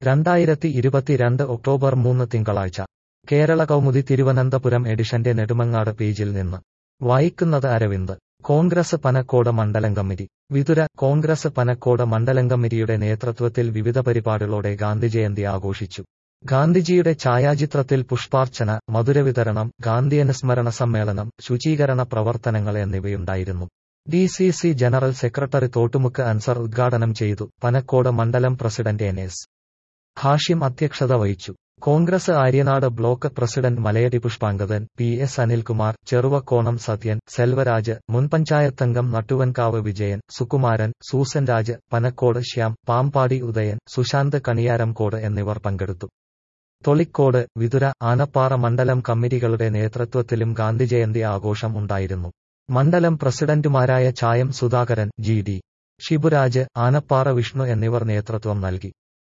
രണ്ടായിരത്തി ഇരുപത്തിരണ്ട് ഒക്ടോബർ മൂന്ന് തിങ്കളാഴ്ച കേരള കൗമുദി തിരുവനന്തപുരം എഡിഷന്റെ നെടുമങ്ങാട് പേജിൽ നിന്ന് വായിക്കുന്നത് അരവിന്ദ് കോൺഗ്രസ് പനക്കോട് മണ്ഡലം കമ്മിറ്റി വിതുര കോൺഗ്രസ് പനക്കോട് മണ്ഡലം കമ്മിറ്റിയുടെ നേതൃത്വത്തിൽ വിവിധ പരിപാടികളോടെ ഗാന്ധിജയന്തി ആഘോഷിച്ചു ഗാന്ധിജിയുടെ ഛായാചിത്രത്തിൽ പുഷ്പാർച്ചന മധുരവിതരണം ഗാന്ധി അനുസ്മരണ സമ്മേളനം ശുചീകരണ പ്രവർത്തനങ്ങൾ എന്നിവയുണ്ടായിരുന്നു D C C general secretary Thottumukku Ansar ഉദ്ഘാടനം ചെയ്തു പനക്കോട് മണ്ഡലം പ്രസിഡന്റ് എൻ എസ് ഹാഷിം അധ്യക്ഷത വഹിച്ചു Congress Aryanad block president Malayadi Pushpangadan P S Anilkumar Cheruvakkonam Sathyan Selvaraj മുൻ പഞ്ചായത്തംഗം നട്ടുവൻകാവ് വിജയൻ സുകുമാരൻ സൂസൻ രാജ് പനക്കോട് ശ്യാം പാമ്പാടി ഉദയൻ സുശാന്ത് കണിയാരംകോട് എന്നിവർ പങ്കെടുത്തു തൊളിക്കോട് വിതുര ആനപ്പാറ മണ്ഡലം കമ്മിറ്റികളുടെ നേതൃത്വത്തിലും ഗാന്ധിജയന്തി ആഘോഷം ഉണ്ടായിരുന്നു മണ്ഡലം പ്രസിഡന്റുമാരായ ചായം സുധാകരൻ ജി ഡി ഷിബുരാജ് ആനപ്പാറ വിഷ്ണു എന്നിവർ നേതൃത്വം നൽകി